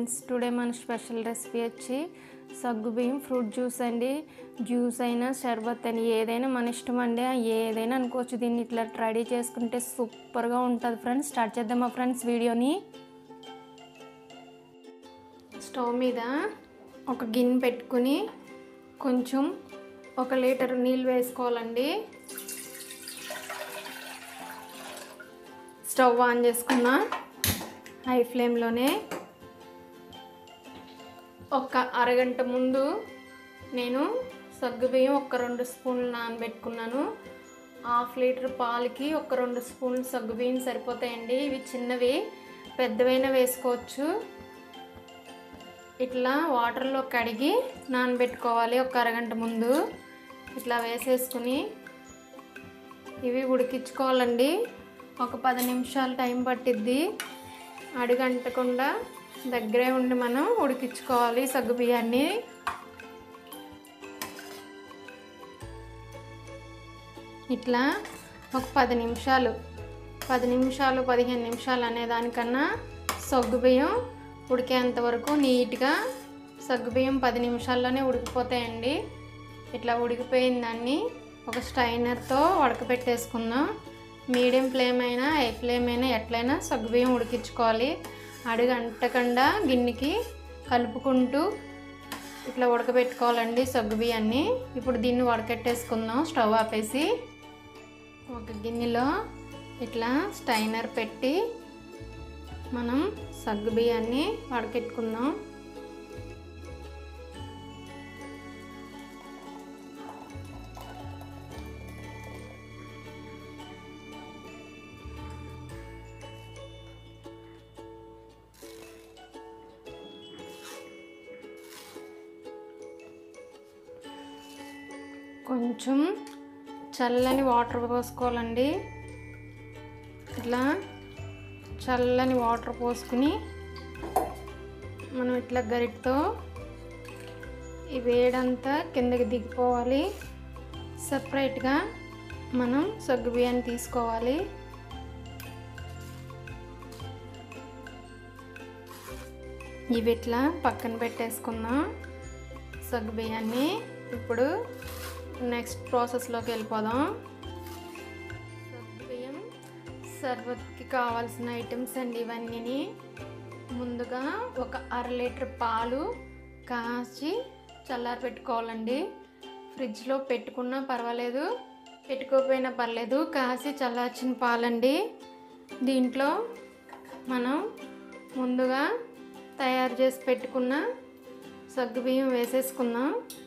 friends today మన special recipe వచ్చి సగ్గుబియ్యం ఫ్రూట్ జ్యూస్ అండి జ్యూస్ అయినా షర్బత్ అని ఏదైనా మన ఇష్టం అండి ఏదైనా అనుకోవచ్చు దీన్ని ఇట్లా రెడీ చేసుకుంటే సూపర్గా ఉంటుంది ఫ్రెండ్స్ స్టార్ట్ చేద్దామా ఫ్రెండ్స్ వీడియోని స్టవ్ మీద ఒక గిన్నె పెట్టుకుని కొంచెం ఒక లీటర్ నీళ్ళు వేసుకోవాలండి స్టవ్ ఆన్ చేసుకున్నా హై ఫ్లేమ్లోనే ఒక అరగంట ముందు నేను సగ్గుబియ్యం ఒక రెండు స్పూన్లు నానబెట్టుకున్నాను హాఫ్ లీటర్ పాలకి ఒక రెండు స్పూన్లు సగ్గుబియ్యం సరిపోతాయండి ఇవి చిన్నవి పెద్దవైనా వేసుకోవచ్చు ఇట్లా వాటర్లో కడిగి నానబెట్టుకోవాలి ఒక అరగంట ముందు ఇట్లా వేసేసుకుని ఇవి ఉడికించుకోవాలండి ఒక పది నిమిషాలు టైం పట్టిద్ది అడుగంటకుండా దగ్గరే ఉండి మనం ఉడికించుకోవాలి సగ్గు బియ్యాన్ని ఇట్లా ఒక పది నిమిషాలు పది నిమిషాలు పదిహేను నిమిషాలు అనే దానికన్నా సగ్గు బియ్యం ఉడికేంత వరకు నీట్గా సగ్గుబియ్యం పది నిమిషాల్లోనే ఉడికిపోతాయండి ఇట్లా ఉడికిపోయిన దాన్ని ఒక స్టైనర్తో ఉడకబెట్టేసుకుందాం మీడియం ఫ్లేమ్ అయినా హై ఫ్లేమ్ అయినా ఎట్లయినా సగ్గుబియ్యం ఉడికించుకోవాలి అడుగు అంటకుండా గిన్నెకి కలుపుకుంటూ ఇట్లా ఉడకబెట్టుకోవాలండి సగ్గుబియ్యాన్ని ఇప్పుడు దీన్ని ఉడకెట్టేసుకుందాం స్టవ్ ఆపేసి ఒక గిన్నెలో ఇట్లా స్టైనర్ పెట్టి మనం సగ్గు బియ్యాన్ని వడకెట్టుకుందాం కొంచెం చల్లని వాటర్ పోసుకోవాలండి ఇట్లా చల్లని వాటర్ పోసుకుని మనం ఇట్లా గరిటతో ఈ వేడంతా కిందకి దిగిపోవాలి సపరేట్గా మనం సగ్గు బియ్యాన్ని తీసుకోవాలి ఇవి ఇట్లా పక్కన పెట్టేసుకుందాం సగ్గు బియ్యాన్ని ఇప్పుడు నెక్స్ట్ ప్రాసెస్లోకి వెళ్ళిపోదాం సగ్గు బియ్యం సర్బత్కి కావాల్సిన ఐటమ్స్ అండి ఇవన్నీ ముందుగా ఒక అర లీటర్ పాలు కాచి చల్లారి పెట్టుకోవాలండి ఫ్రిడ్జ్లో పెట్టుకున్నా పర్వాలేదు పెట్టుకోకపోయినా పర్లేదు కాసి చల్లార్చిన పాలండి దీంట్లో మనం ముందుగా తయారు చేసి పెట్టుకున్న సగ్గుబియ్యం వేసేసుకుందాం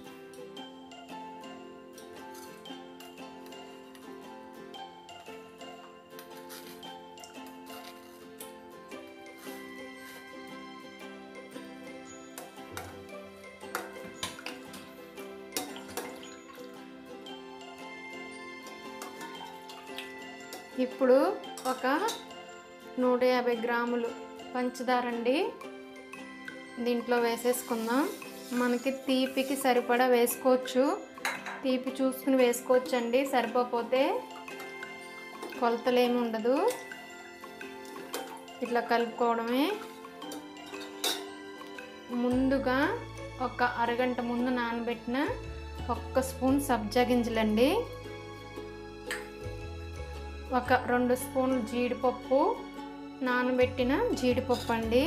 ఇప్పుడు ఒక నూట యాభై గ్రాములు పంచదార అండి దీంట్లో వేసేసుకుందాం మనకి తీపికి సరిపడా వేసుకోవచ్చు తీపి చూసుకుని వేసుకోవచ్చు అండి సరిపోతే కొలతలేమి ఉండదు ఇట్లా కలుపుకోవడమే ముందుగా ఒక అరగంట ముందు నానబెట్టిన ఒక్క స్పూన్ సబ్జా గింజలండి ఒక రెండు స్పూన్లు జీడిపప్పు నానబెట్టిన జీడిపప్పు అండి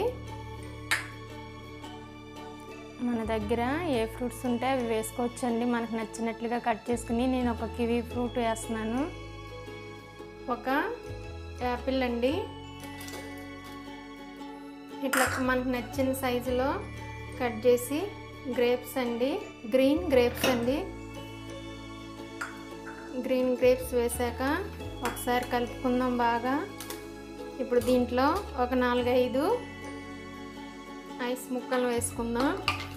మన దగ్గర ఏ ఫ్రూట్స్ ఉంటే అవి వేసుకోవచ్చండి మనకు నచ్చినట్లుగా కట్ చేసుకుని నేను ఒక కివీ ఫ్రూట్ వేస్తున్నాను ఒక యాపిల్ అండి ఇట్లా మనకు నచ్చిన సైజులో కట్ చేసి గ్రేప్స్ అండి గ్రీన్ గ్రేప్స్ అండి గ్రీన్ గ్రేప్స్ వేసాక ఒకసారి కలుపుకుందాం బాగా ఇప్పుడు దీంట్లో ఒక నాలుగైదు ఐస్ ముక్కలు వేసుకుందాం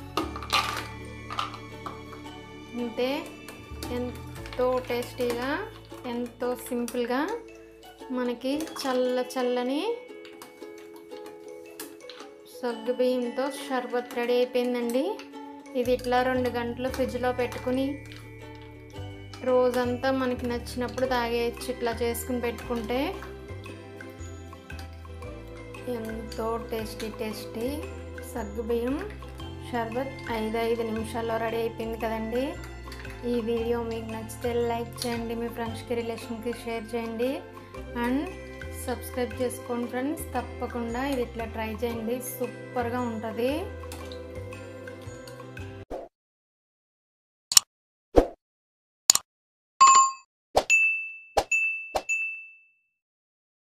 అంతే ఎంతో టేస్టీగా ఎంతో సింపుల్గా మనకి చల్ల చల్లని సగ్గు బియ్యంతో షర్బత్ రెడీ అయిపోయిందండి ఇది ఇట్లా రెండు గంటలు ఫ్రిడ్జ్లో పెట్టుకుని రోజంతా మనకి నచ్చినప్పుడు తాగేయచ్చు ఇట్లా చేసుకుని పెట్టుకుంటే ఎంతో టేస్టీ టేస్టీ సగ్గుబియ్యం షర్బత్ ఐదు ఐదు నిమిషాల్లో రెడీ అయిపోయింది కదండి ఈ వీడియో మీకు నచ్చితే లైక్ చేయండి మీ ఫ్రెండ్స్కి రిలేషన్కి షేర్ చేయండి అండ్ సబ్స్క్రైబ్ చేసుకోండి ఫ్రెండ్స్ తప్పకుండా ఇది ఇట్లా ట్రై చేయండి సూపర్గా ఉంటుంది